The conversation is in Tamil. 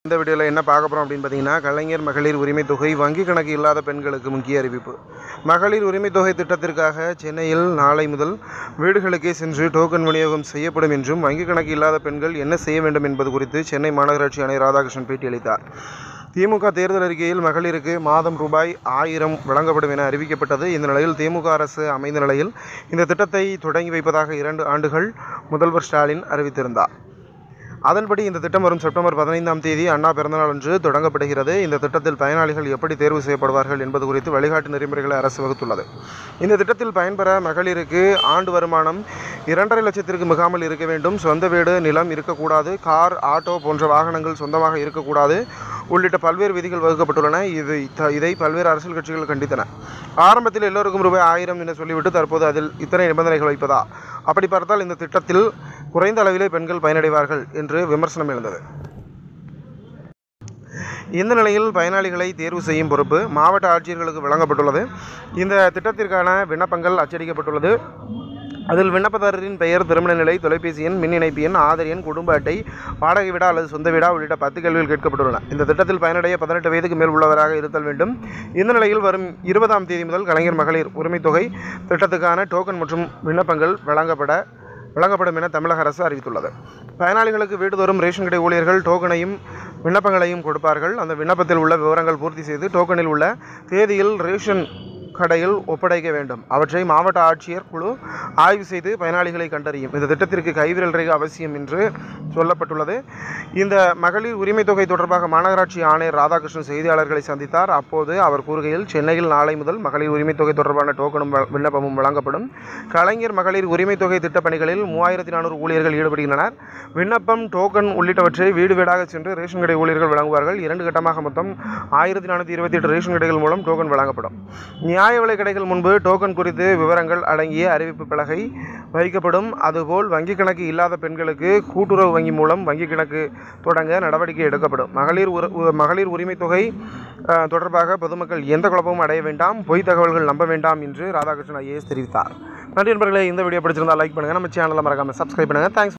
இந்த வீடியோவில் என்ன பார்க்க போகிறோம் அப்படின்னு பார்த்தீங்கன்னா கலைஞர் மகளிர் உரிமைத் தொகை வங்கி கணக்கு இல்லாத பெண்களுக்கு முக்கிய அறிவிப்பு மகளிர் உரிமைத் தொகை திட்டத்திற்காக சென்னையில் நாளை முதல் வீடுகளுக்கே சென்று டோக்கன் விநியோகம் செய்யப்படும் என்றும் வங்கி கணக்கு இல்லாத பெண்கள் என்ன செய்ய வேண்டும் என்பது குறித்து சென்னை மாநகராட்சி ஆணையர் ராதாகிருஷ்ணன் பேட்டியளித்தார் திமுக தேர்தல் அறிக்கையில் மகளிருக்கு மாதம் ரூபாய் ஆயிரம் வழங்கப்படும் என அறிவிக்கப்பட்டது இந்த நிலையில் திமுக அரசு அமைந்த நிலையில் இந்த திட்டத்தை தொடங்கி வைப்பதாக இரண்டு ஆண்டுகள் முதல்வர் ஸ்டாலின் அறிவித்திருந்தார் அதன்படி இந்த திட்டம் வரும் செப்டம்பர் பதினைந்தாம் தேதி அண்ணா பிறந்தநாள் அன்று தொடங்கப்படுகிறது இந்த திட்டத்தில் பயனாளிகள் எப்படி தேர்வு செய்யப்படுவார்கள் என்பது குறித்து வழிகாட்டு நெறிமுறைகளை அரசு வகுத்துள்ளது இந்த திட்டத்தில் பயன்பெற மகளிருக்கு ஆண்டு வருமானம் இரண்டரை லட்சத்திற்கு மிகாமல் இருக்க வேண்டும் சொந்த வீடு நிலம் இருக்கக்கூடாது கார் ஆட்டோ போன்ற வாகனங்கள் சொந்தமாக இருக்கக்கூடாது உள்ளிட்ட பல்வேறு விதிகள் வகுக்கப்பட்டுள்ளன இது த- இதை பல்வேறு அரசியல் கட்சிகள் கண்டித்தன ஆரம்பத்தில் எல்லோருக்கும் ரூபாய் ஆயிரம் என சொல்லிவிட்டு தற்போது அதில் இத்தனை நிபந்தனைகள் வைப்பதா அப்படி பார்த்தால் இந்த திட்டத்தில் குறைந்த அளவிலே பெண்கள் பயனடைவார்கள் என்று விமர்சனம் எழுந்தது இந்த நிலையில் பயனாளிகளை தேர்வு செய்யும் பொறுப்பு மாவட்ட ஆட்சியர்களுக்கு வழங்கப்பட்டுள்ளது இந்த திட்டத்திற்கான விண்ணப்பங்கள் அச்சடிக்கப்பட்டுள்ளது அதில் விண்ணப்பதாரரின் பெயர் திருமண நிலை தொலைபேசி எண் மின் இணைப்பு எண் ஆதார் எண் குடும்ப அட்டை வாடகை வீடா அல்லது சொந்த வீடா உள்ளிட்ட பத்து கேள்விகள் கேட்கப்பட்டுள்ளன இந்த திட்டத்தில் பயனடைய பதினெட்டு வயதுக்கு மேல் உள்ளவராக இருத்தல் வேண்டும் இந்த நிலையில் வரும் இருபதாம் தேதி முதல் கலைஞர் மகளிர் உரிமைத் தொகை திட்டத்துக்கான டோக்கன் மற்றும் விண்ணப்பங்கள் வழங்கப்பட வழங்கப்படும் என தமிழக அரசு அறிவித்துள்ளது பயனாளிகளுக்கு வீடுதோறும் ரேஷன் கடை ஊழியர்கள் டோக்கனையும் விண்ணப்பங்களையும் கொடுப்பார்கள் அந்த விண்ணப்பத்தில் உள்ள விவரங்கள் பூர்த்தி செய்து டோக்கனில் உள்ள தேதியில் ரேஷன் கடையில் ஒப்படைக்க வேண்டும் அவற்றை மாவட்ட ஆட்சியர் குழு ஆய்வு செய்து பயனாளிகளை கண்டறியும் இந்த திட்டத்திற்கு கைவிரல் ரேகை அவசியம் என்று சொல்லப்பட்டுள்ளது இந்த மகளிர் உரிமைத் தொகை தொடர்பாக மாநகராட்சி ஆணையர் ராதாகிருஷ்ணன் செய்தியாளர்களை சந்தித்தார் அப்போது அவர் கூறுகையில் சென்னையில் நாளை முதல் மகளிர் உரிமைத் தொகை தொடர்பான டோக்கனும் வ- விண்ணப்பமும் வழங்கப்படும் கலைஞர் மகளிர் உரிமைத் தொகை திட்டப் பணிகளில் மூவாயிரத்தி நானூறு ஊழியர்கள் ஈடுபடுகின்றனர் விண்ணப்பம் டோக்கன் உள்ளிட்டவற்றை வீடு வீடாக சென்று ரேஷன் கடை ஊழியர்கள் வழங்குவார்கள் இரண்டு கட்டமாக மொத்தம் ஆயிரத்தி நானூற்றி இருபத்தி எட்டு ரேஷன் கடைகள் மூலம் டோக்கன் வழங்கப்படும் நியாய விலை கடைகள் முன்பு டோக்கன் குறித்து விவரங்கள் அடங்கிய அறிவிப்பு பலகை வைக்கப்படும் அதுபோல் வங்கிக் கணக்கு இல்லாத பெண்களுக்கு கூட்டுறவு வங்கி மூலம் வங்கிக் கணக்கு தொடங்க நடவடிக்கை எடுக்கப்படும் மகளிர் உர- உ- மகளிர் உரிமைத் தொகை அஹ், தொடர்பாக பொதுமக்கள் எந்த குழப்பமும் அடைய வேண்டாம் பொய் தகவல்கள் நம்ப வேண்டாம் என்று ராதாகிருஷ்ணன் ஐஏஎஸ் தெரிவித்தார் நன்றி நண்பர்களே இந்த வீடியோ பிடிச்சிருந்தா லைக் பண்ணுங்கள் நம்ம சேனலை மறக்காமல் சப்ஸ்கிரைப் பண்ணுங்கள் தேங்க்ஸ்